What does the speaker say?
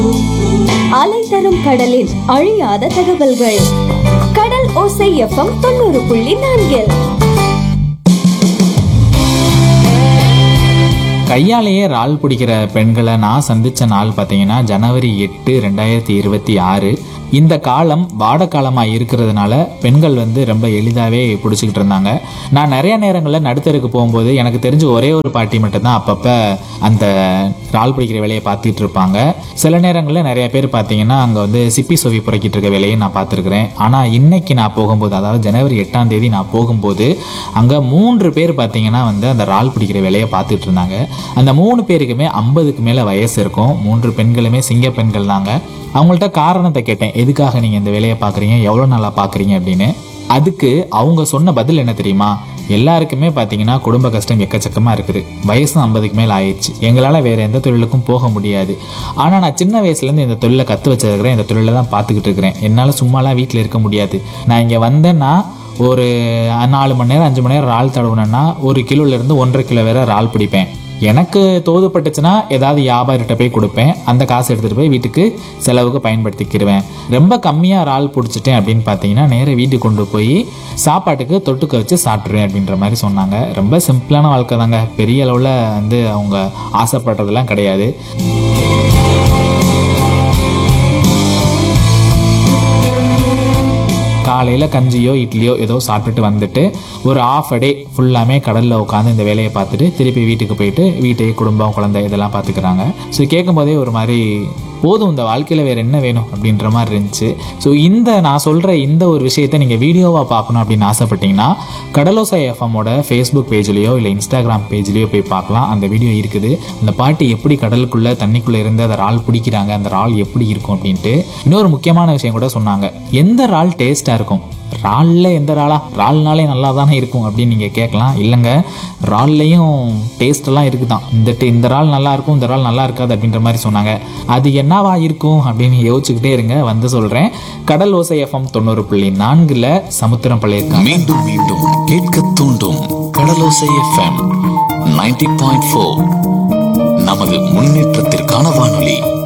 அலை தரும் கடலில் அழியாத தகவல்கள் கடல் ஓசை எஃப்எம் தொண்ணூறு புள்ளி நான்கில் கையாலேயே இறால் பிடிக்கிற பெண்களை நான் சந்திச்ச நாள் பார்த்தீங்கன்னா ஜனவரி எட்டு ரெண்டாயிரத்தி இருபத்தி ஆறு இந்த காலம் வாட காலமாக இருக்கிறதுனால பெண்கள் வந்து ரொம்ப எளிதாகவே பிடிச்சிக்கிட்டு இருந்தாங்க நான் நிறைய நேரங்களில் நடுத்தருக்கு போகும்போது எனக்கு தெரிஞ்ச ஒரே ஒரு பாட்டி மட்டும்தான் அப்பப்போ அந்த இறால் பிடிக்கிற வேலையை பார்த்துட்டு இருப்பாங்க சில நேரங்களில் நிறைய பேர் பார்த்தீங்கன்னா அங்கே வந்து சிப்பி சொவி புறக்கிட்டு இருக்க வேலையை நான் பார்த்துருக்குறேன் ஆனால் இன்னைக்கு நான் போகும்போது அதாவது ஜனவரி எட்டாம் தேதி நான் போகும்போது அங்கே மூன்று பேர் பார்த்தீங்கன்னா வந்து அந்த இறால் பிடிக்கிற வேலையை பார்த்துட்டு இருந்தாங்க அந்த மூணு பேருக்குமே ஐம்பதுக்கு மேலே வயசு இருக்கும் மூன்று பெண்களுமே சிங்க பெண்கள் தாங்க அவங்கள்ட்ட காரணத்தை கேட்டேன் எதுக்காக நீங்கள் இந்த வேலையை பார்க்குறீங்க எவ்வளோ நாளாக பார்க்குறீங்க அப்படின்னு அதுக்கு அவங்க சொன்ன பதில் என்ன தெரியுமா எல்லாருக்குமே பார்த்தீங்கன்னா குடும்ப கஷ்டம் எக்கச்சக்கமாக இருக்குது வயசு ஐம்பதுக்கு மேலே ஆயிடுச்சு எங்களால் வேறு எந்த தொழிலுக்கும் போக முடியாது ஆனால் நான் சின்ன வயசுலேருந்து இந்த தொழிலை கற்று வச்சிருக்கிறேன் இந்த தொழிலை தான் பார்த்துக்கிட்டு இருக்கிறேன் என்னால் சும்மாலாம் வீட்டில் இருக்க முடியாது நான் இங்கே வந்தேன்னா ஒரு நாலு மணி நேரம் அஞ்சு மணி நேரம் இறால் தடவுனேன்னா ஒரு கிலோலேருந்து ஒன்றரை கிலோ வேற இறால் பிடிப்பேன் எனக்கு தோதுப்பட்டுச்சுன்னா ஏதாவது வியாபாரிகிட்ட போய் கொடுப்பேன் அந்த காசு எடுத்துகிட்டு போய் வீட்டுக்கு செலவுக்கு பயன்படுத்திக்கிடுவேன் ரொம்ப கம்மியாக இறால் பிடிச்சிட்டேன் அப்படின்னு பார்த்தீங்கன்னா நேராக வீட்டுக்கு கொண்டு போய் சாப்பாட்டுக்கு தொட்டுக்க வச்சு சாப்பிட்ருவேன் அப்படின்ற மாதிரி சொன்னாங்க ரொம்ப சிம்பிளான வாழ்க்கை தாங்க பெரிய அளவில் வந்து அவங்க ஆசைப்படுறதெல்லாம் கிடையாது காலையில் கஞ்சியோ இட்லியோ ஏதோ சாப்பிட்டுட்டு வந்துட்டு ஒரு ஆஃப் அ டே ஃபுல்லாமே கடலில் உட்காந்து இந்த வேலையை பார்த்துட்டு திருப்பி வீட்டுக்கு போயிட்டு வீட்டை குடும்பம் குழந்தை இதெல்லாம் பார்த்துக்கிறாங்க ஸோ கேட்கும்போதே ஒரு மாதிரி போதும் இந்த வாழ்க்கையில் வேறு என்ன வேணும் அப்படின்ற மாதிரி இருந்துச்சு ஸோ இந்த நான் சொல்கிற இந்த ஒரு விஷயத்தை நீங்கள் வீடியோவாக பார்க்கணும் அப்படின்னு ஆசைப்பட்டீங்கன்னா கடலோசை எஃப்எம்மோட ஃபேஸ்புக் பேஜ்லேயோ இல்லை இன்ஸ்டாகிராம் பேஜ்லேயோ போய் பார்க்கலாம் அந்த வீடியோ இருக்குது அந்த பாட்டி எப்படி கடலுக்குள்ளே தண்ணிக்குள்ளே இருந்து அந்த இறால் பிடிக்கிறாங்க அந்த இறால் எப்படி இருக்கும் அப்படின்ட்டு இன்னொரு முக்கியமான விஷயம் கூட சொன்னாங்க எந்த இறால் டேஸ்ட்டாக இருக்கும் இறாலில் எந்த இறாலா இறால்னாலே நல்லா தானே இருக்கும் அப்படின்னு நீங்கள் கேட்கலாம் இல்லைங்க இறால்லையும் டேஸ்டெல்லாம் இருக்குதான் இந்த டே- இந்த இறால் நல்லா இருக்கும் இந்த இறால் நல்லா இருக்காது அப்படின்ற மாதிரி சொன்னாங்க அது என்னவா இருக்கும் அப்படின்னு யோசிச்சுக்கிட்டே இருங்க வந்து சொல்கிறேன் கடல் ஓசை எஃப்எம் தொண்ணூறு புள்ளி நான்கில் சமுத்திரம் பள்ளியிருக்காங்க மீண்டும் மீண்டும் கேட்க தூண்டும் கடலோசை எஃப்எம் நைன்டி பாயிண்ட் ஃபோர் நமது முன்னேற்றத்திற்கான வானொலி